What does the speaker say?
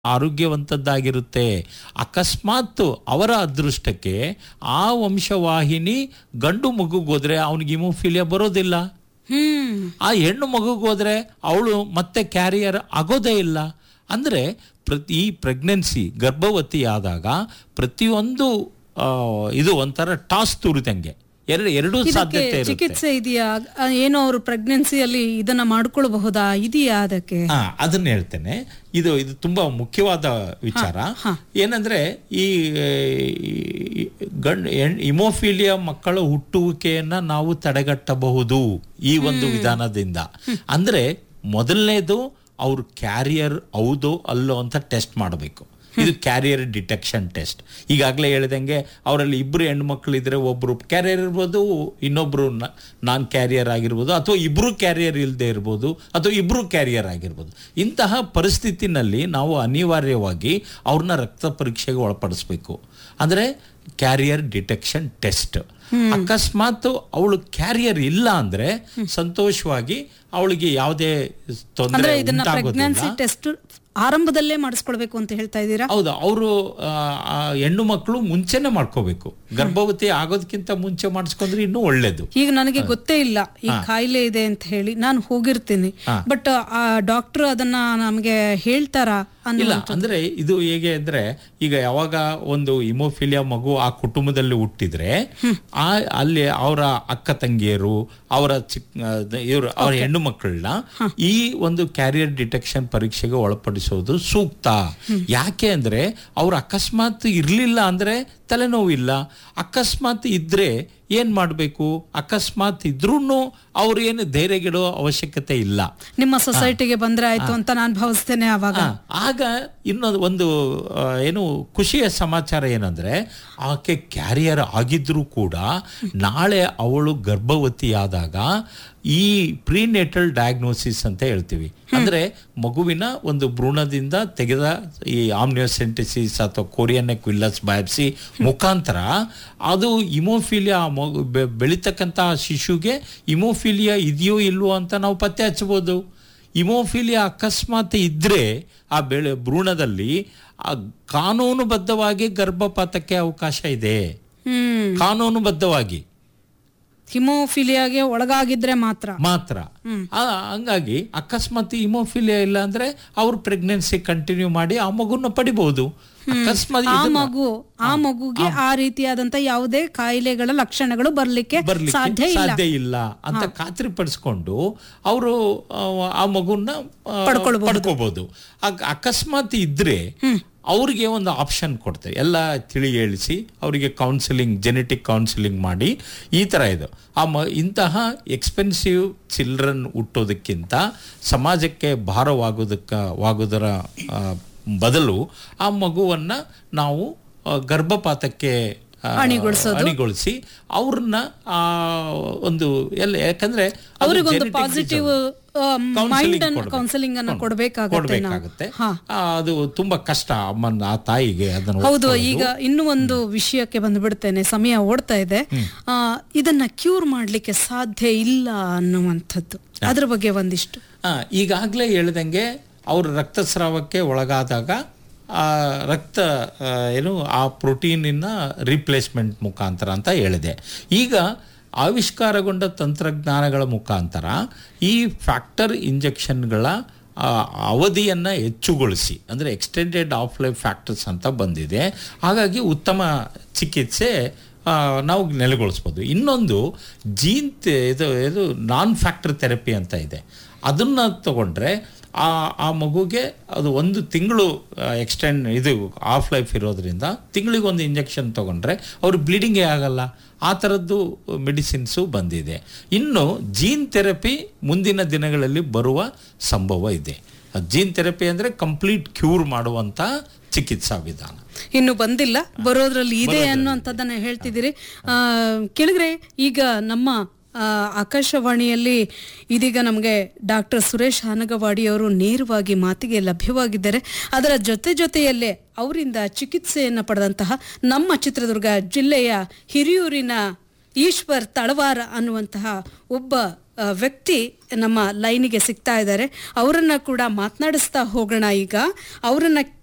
ಆರೋಗ್ಯವಂತದ್ದಾಗಿರುತ್ತೆ ಅಕಸ್ಮಾತ್ ಅವರ ಅದೃಷ್ಟಕ್ಕೆ ಆ ವಂಶವಾಹಿನಿ ಗಂಡು ಮಗುಗೋದ್ರೆ ಅವನಿಗೆ ಇಮೋಫಿಲಿಯಾ ಬರೋದಿಲ್ಲ ಹ್ಮ್ ಆ ಹೆಣ್ಣು ಮಗುಗೋದ್ರೆ ಅವಳು ಮತ್ತೆ ಕ್ಯಾರಿಯರ್ ಆಗೋದೇ ಇಲ್ಲ ಅಂದ್ರೆ ಪ್ರತಿ ಈ ಪ್ರೆಗ್ನೆನ್ಸಿ ಗರ್ಭವತಿ ಆದಾಗ ಪ್ರತಿಯೊಂದು ಆ, ಇದು ಒಂಥರ ಟಾಸ್ ತೂರಿದಂಗೆ ಎರಡು ಎರಡೂ ಇದಕ್ಕೆ ಸಾಧ್ಯತೆ ಇರುತ್ತೆ ಚಿಕಿತ್ಸೆ ಇದೆಯಾ ಆ, ಏನೋ ಅವರು ಪ್ರೆಗ್ನೆನ್ಸಿಯಲ್ಲಿ ಇದನ್ನ ಮಾಡ್ಕೊಳ್ಬಹುದಾ ಇದೆಯಾ ಅದಕ್ಕೆ ಹಾ ಅದನ್ನ ಹೇಳ್ತೇನೆ ಇದು ಇದು ತುಂಬಾ ಮುಖ್ಯವಾದ ವಿಚಾರ ಏನಂದ್ರೆ ಈ ಈ ಗಂಡ್ ಇಮೋಫಿಲಿಯಾ ಮಕ್ಕಳ ಹುಟ್ಟುವಿಕೆಯನ್ನ ನಾವು ತಡೆಗಟ್ಟಬಹುದು ಈ ಒಂದು ವಿಧಾನದಿಂದ ಅಂದ್ರೆ ಮೊದಲನೇದು ಅವ್ರು ಕ್ಯಾರಿಯರ್ ಹೌದೋ ಅಲ್ಲೋ ಅಂತ ಟೆಸ್ಟ್ ಮಾಡಬೇಕು ಇದು ಕ್ಯಾರಿಯರ್ ಡಿಟೆಕ್ಷನ್ ಟೆಸ್ಟ್ ಈಗಾಗಲೇ ಹೇಳಿದಂಗೆ ಅವರಲ್ಲಿ ಇಬ್ಬರು ಹೆಣ್ಮಕ್ಳು ಇದ್ರೆ ಒಬ್ರು ಕ್ಯಾರಿಯರ್ ಇರ್ಬೋದು ಇನ್ನೊಬ್ರು ನಾನ್ ಕ್ಯಾರಿಯರ್ ಆಗಿರ್ಬೋದು ಅಥವಾ ಇಬ್ರು ಕ್ಯಾರಿಯರ್ ಇಲ್ಲದೆ ಇರ್ಬೋದು ಅಥವಾ ಇಬ್ರು ಕ್ಯಾರಿಯರ್ ಆಗಿರ್ಬೋದು ಇಂತಹ ಪರಿಸ್ಥಿತಿನಲ್ಲಿ ನಾವು ಅನಿವಾರ್ಯವಾಗಿ ಅವ್ರನ್ನ ರಕ್ತ ಪರೀಕ್ಷೆಗೆ ಒಳಪಡಿಸ್ಬೇಕು ಅಂದ್ರೆ ಕ್ಯಾರಿಯರ್ ಡಿಟೆಕ್ಷನ್ ಟೆಸ್ಟ್ ಅಕಸ್ಮಾತ್ ಅವಳು ಕ್ಯಾರಿಯರ್ ಇಲ್ಲ ಅಂದ್ರೆ ಸಂತೋಷವಾಗಿ ಅವಳಿಗೆ ಯಾವುದೇ ತೊಂದರೆ ಅಂದ್ರೆ ಇದನ್ನ ಪ್ರೆಗ್ನೆನ್ಸಿ ಉಂಟಾಗೋದಿಲ್ಲ ಟೆಸ್ಟ್ ಆರಂಭದಲ್ಲೇ ಮಾಡಿಸ್ಕೊಳ್ಬೇಕು ಅಂತ ಹೇಳ್ತಾ ಇದ್ದೀರಾ ಹೌದು ಅವರು ಹೆಣ್ಣು ಮಕ್ಕಳು ಮುಂಚೆನೆ ಮಾಡ್ಕೋಬೇಕು ಗರ್ಭವತಿ ಆಗೋದಕ್ಕಿಂತ ಮುಂಚೆ ಮಾಡಿಸ್ಕೊಂಡ್ರೆ ಇನ್ನೂ ಒಳ್ಳೇದು ಈಗ ನನಗೆ ಗೊತ್ತೇ ಇಲ್ಲ ಈ ಕಾಯಿಲೆ ಇದೆ ಅಂತ ಹೇಳಿ ನಾನು ಹೋಗಿರ್ತೀನಿ ಬಟ್ ಆ ಡಾಕ್ಟರ್ ಅದನ್ನ ನಮಗೆ ಹೇಳ್ತಾರಾ ಅನ್ನೋ ಇಲ್ಲ ಅಂದ್ರೆ ಇದು ಹೇಗೆ ಅಂದ್ರೆ ಈಗ ಯಾವಾಗ ಒಂದು ಇಮೋಫಿಲಿಯಾ ಮಗು ಆ ಕುಟುಂಬದಲ್ಲಿ ಹುಟ್ಟಿದ್ರೆ ಆ ಅಲ್ಲಿ ಅವರ ಅಕ್ಕ ತಂಗಿಯರು ಅವರ ಚಿಕ್ಕ ಇವರು ಅವರ ಹೆಣ್ಣು ಮಕ್ಕಳನ್ನ ಈ ಒಂದು ಕ್ಯಾರಿಯರ್ ಡಿಟೆಕ್ಷನ್ ಪರೀಕ್ಷೆಗೆ ಒಳಪಡಿಸೋದು ಸೂಕ್ತ ಯಾಕೆ ಅಂದ್ರೆ ಅವ್ರು ಅಕಸ್ಮಾತ್ ಇರ್ಲಿಲ್ಲ ಅಂದ್ರೆ ತಲೆನೋವು ಇಲ್ಲ ಅಕಸ್ಮಾತ್ ಇದ್ರೆ ಏನ್ ಮಾಡಬೇಕು ಅಕಸ್ಮಾತ್ ಇದ್ರೂ ಅವ್ರು ಏನು ಧೈರ್ಯಗೆಡೋ ಅವಶ್ಯಕತೆ ಇಲ್ಲ ನಿಮ್ಮ ಸೊಸೈಟಿಗೆ ಬಂದ್ರೆ ಆಯ್ತು ಅಂತ ನಾನು ಭಾವಿಸ್ತೇನೆ ಅವಾಗ ಆ, ಆಗ ಇನ್ನೊಂದು ಒಂದು ಆ, ಏನು ಖುಷಿಯ ಸಮಾಚಾರ ಏನಂದ್ರೆ ಆಕೆ ಕ್ಯಾರಿಯರ್ ಆಗಿದ್ರೂ ಕೂಡ ನಾಳೆ ಅವಳು ಗರ್ಭವತಿಯಾದಾಗ ಈ ಪ್ರೀನೇಟಲ್ ಡಯಾಗ್ನೋಸಿಸ್ ಅಂತ ಹೇಳ್ತೀವಿ ಅಂದ್ರೆ ಮಗುವಿನ ಒಂದು ಭ್ರೂಣದಿಂದ ತೆಗೆದ ಈ ಆಮ್ನಿಯೋಸೆಂಟಿಸಿಸ್ ಅಥವಾ ಕೊರಿಯನ್ನೆಕ್ ವಿಲ್ಲಸ್ ಬಯಾಪ್ಸಿ ಮುಖಾಂತರ ಅದು ಇಮೋಫಿಲಿಯಾ ಮಗು ಬೆ- ಬೆಳೀತಕ್ಕಂಥ ಶಿಶುಗೆ ಇಮೋಫಿಲಿಯಾ ಇದೆಯೋ ಇಲ್ವೋ ಅಂತ ನಾವು ಪತ್ತೆ ಹಚ್ಚಬಹುದು ಇಮೋಫಿಲಿಯಾ ಅಕಸ್ಮಾತ್ ಇದ್ರೆ ಆ ಬೆಳೆ ಭ್ರೂಣದಲ್ಲಿ ಆ ಕಾನೂನುಬದ್ಧವಾಗಿ ಗರ್ಭಪಾತಕ್ಕೆ ಅವಕಾಶ ಇದೆ ಹ್ಮ್ ಕಾನೂನುಬದ್ಧವಾಗಿ ಹಿಮೋಫಿಲಿಯಾಗೆ ಒಳಗಾಗಿದ್ರೆ ಮಾತ್ರ ಮಾತ್ರ ಆ, ಹಂಗಾಗಿ ಅಕಸ್ಮಾತ್ ಇಮೋಫಿಲಿಯಾ ಇಲ್ಲ ಅಂದ್ರೆ ಅವ್ರು ಪ್ರೆಗ್ನೆನ್ಸಿ ಕಂಟಿನ್ಯೂ ಮಾಡಿ ಆ ಮಗುನ ಪಡಿಬಹುದು ಅಕಸ್ಮಾತ್ ಆ ಇದನ್ನ- ಮಗು ಆ ಮಗುಗೆ ಆ ರೀತಿಯಾದಂತ ಯಾವುದೇ ಕಾಯಿಲೆಗಳ ಲಕ್ಷಣಗಳು ಬರ್ಲಿಕ್ಕೆ ಬರ್ಲಿಕ್ಕೆ ಸಾಧ್ಯ ಇಲ್ಲ ಸಾಧ್ಯ ಇಲ್ಲ ಅಂತ ಖಾತ್ರಿ ಪಡಿಸ್ಕೊಂಡು ಅವರು ಆ ಮಗುನ ಆ, ಪಡ್ಕೊಳ್ಬಹುದು. ಪಡ್ಕೋಬಹುದು ಅಕ್- ಅಕಸ್ಮಾತ್ ಇದ್ರೆ ಅವ್ರಿಗೆ ಒಂದು ಆಪ್ಷನ್ ಕೊಡ್ತೇವೆ ಎಲ್ಲ ತಿಳಿ ಹೇಳಿಸಿ ಅವರಿಗೆ ಕೌನ್ಸಿಲಿಂಗ್ ಜೆನೆಟಿಕ್ ಕೌನ್ಸಿಲಿಂಗ್ ಮಾಡಿ ಈ ತರ ಇದು ಆ ಮ ಇಂತಹ ಎಕ್ಸ್ಪೆನ್ಸಿವ್ ಚಿಲ್ಡ್ರನ್ ಹುಟ್ಟೋದಕ್ಕಿಂತ ಸಮಾಜಕ್ಕೆ ಭಾರವಾಗೋದಕ್ಕ ವಾಗೋದರ ಆ, ಬದಲು ಆ ಮಗುವನ್ನ ನಾವು ಆ, ಗರ್ಭಪಾತಕ್ಕೆ ಆ, ಅಣಿಗೊಳಿಸಿ ಅವ್ರನ್ನ ಆ ಒಂದು ಎಲ್ಲ ಯಾಕಂದ್ರೆ ಅದು ಅವ್ರಿಗೊಂದು genetic positive reason. Mind Counselling ಅನ್ನು ಕೊಡ್ಬೇಕು. ಕೌನ್ಸಿಲಿಂಗ್ ಅನ್ನು ಹ್ಮ್. ಕೊಡ್ಬೇಕಾಗತ್ತೆ ನಾವು. ಕೊಡ್ಬೇಕಾಗತ್ತೆ ಹಾ. ಆ, ಅದು ತುಂಬಾ ಕಷ್ಟ ಅಮ್ಮನ ಆ ತಾಯಿಗೆ ಅದನ್ನು ಹೌದು ಒಪ್ಕೊಳ್ಳೋದು. ಈಗ ಇನ್ನೂ ಒಂದು ವಿಷಯಕ್ಕೆ ಬಂದ್ಬಿಡ್ತೇನೆ ಸಮಯ ಓಡ್ತಾ ಇದೆ ಆ, ಇದನ್ನ ಕ್ಯೂರ್ ಮಾಡ್ಲಿಕ್ಕೆ ಸಾಧ್ಯ ಇಲ್ಲ ಅನ್ನುವಂಥದ್ದು ಅದ್ರ ಬಗ್ಗೆ ಒಂದಿಷ್ಟು ಆ, ಈಗಾಗ್ಲೇ ಹೇಳ್ದಂಗೆ ಅವರು ರಕ್ತಸ್ರಾವಕ್ಕೆ ಒಳಗಾದಾಗ ಆ ರಕ್ತ ಆ, ಏನು ಆ ಪ್ರೋಟೀನಿನ ರೀಪ್ಲೇಸ್ಮೆಂಟ್ ಮುಖಾಂತರ ಅಂತ ಹೇಳಿದೆ ಈಗ ಆವಿಷ್ಕಾರಗೊಂಡ ತಂತ್ರಜ್ಞಾನಗಳ ಮುಖಾಂತರ ಈ ಫ್ಯಾಕ್ಟರ್ ಇಂಜೆಕ್ಷನ್ಗಳ ಆ, ಅವಧಿಯನ್ನ ಹೆಚ್ಚುಗೊಳಿಸಿ ಅಂದರೆ ಎಕ್ಸ್ಟೆಂಡೆಡ್ ಆಫ್ ಲೈಫ್ ಫ್ಯಾಕ್ಟರ್ಸ್ ಅಂತ ಬಂದಿದೆ ಹಾಗಾಗಿ ಉತ್ತಮ ಚಿಕಿತ್ಸೆ ಆ, ನಾವು ನೆಲೆಗೊಳಿಸ್ಬೋದು ಇನ್ನೊಂದು ಜೀನ್ ತೆ- ಇದು ಇದು ನಾನ್ ಫ್ಯಾಕ್ಟರ್ ಥೆರಪಿ ಅಂತ ಇದೆ ಅದನ್ನು ತಗೊಂಡ್ರೆ ಆ ಆ ಮಗುಗೆ ಅದು ಒಂದು ತಿಂಗಳು ಎಕ್ಸ್ಟೆಂಡ್ ಇದು ಆಫ್ ಲೈಫ್ ಇರೋದ್ರಿಂದ ತಿಂಗಳಿಗೆ ಒಂದು ಇಂಜೆಕ್ಷನ್ ತಗೊಂಡ್ರೆ ಅವ್ರು ಬ್ಲೀಡಿಂಗೇ ಆಗಲ್ಲ ಆ ಥರದ್ದು ಮೆಡಿಸಿನ್ಸು ಬಂದಿದೆ ಇನ್ನು ಜೀನ್ ಥೆರಪಿ ಮುಂದಿನ ದಿನಗಳಲ್ಲಿ ಬರುವ ಸಂಭವ ಇದೆ ಜೀನ್ ಥೆರಪಿ ಅಂದರೆ ಕಂಪ್ಲೀಟ್ ಕ್ಯೂರ್ ಮಾಡುವಂಥ ಚಿಕಿತ್ಸಾ ವಿಧಾನ ಇನ್ನು ಬಂದಿಲ್ಲ ಬರೋದ್ರಲ್ಲಿ ಇದೆ ಅನ್ನುವಂಥದ್ದನ್ನ ಹೇಳ್ತಿದ್ದೀರಿ ಆ, ಕೇಳಿದ್ರೆ ಈಗ ನಮ್ಮ ಆ, ಆಕಾಶವಾಣಿಯಲ್ಲಿ ಇದೀಗ ನಮಗೆ ಡಾಕ್ಟರ್ ಸುರೇಶ್ ಹಾನಗವಾಡಿ ಅವರು ನೇರವಾಗಿ ಮಾತಿಗೆ ಲಭ್ಯವಾಗಿದ್ದಾರೆ ಅದರ ಜೊತೆ ಜೊತೆಯಲ್ಲೇ ಅವರಿಂದ ಚಿಕಿತ್ಸೆಯನ್ನು ಪಡೆದಂತಹ ನಮ್ಮ ಚಿತ್ರದುರ್ಗ ಜಿಲ್ಲೆಯ ಹಿರಿಯೂರಿನ ಈಶ್ವರ್ ತಳವಾರ ಅನ್ನುವಂತಹ ಒಬ್ಬ ಆ, ವ್ಯಕ್ತಿ ನಮ್ಮ ಲೈನಿಗೆ ಸಿಗ್ತಾ ಇದ್ದಾರೆ ಅವರನ್ನ ಕೂಡ ಮಾತನಾಡಿಸ್ತಾ ಹೋಗೋಣ ಈಗ ಅವರನ್ನ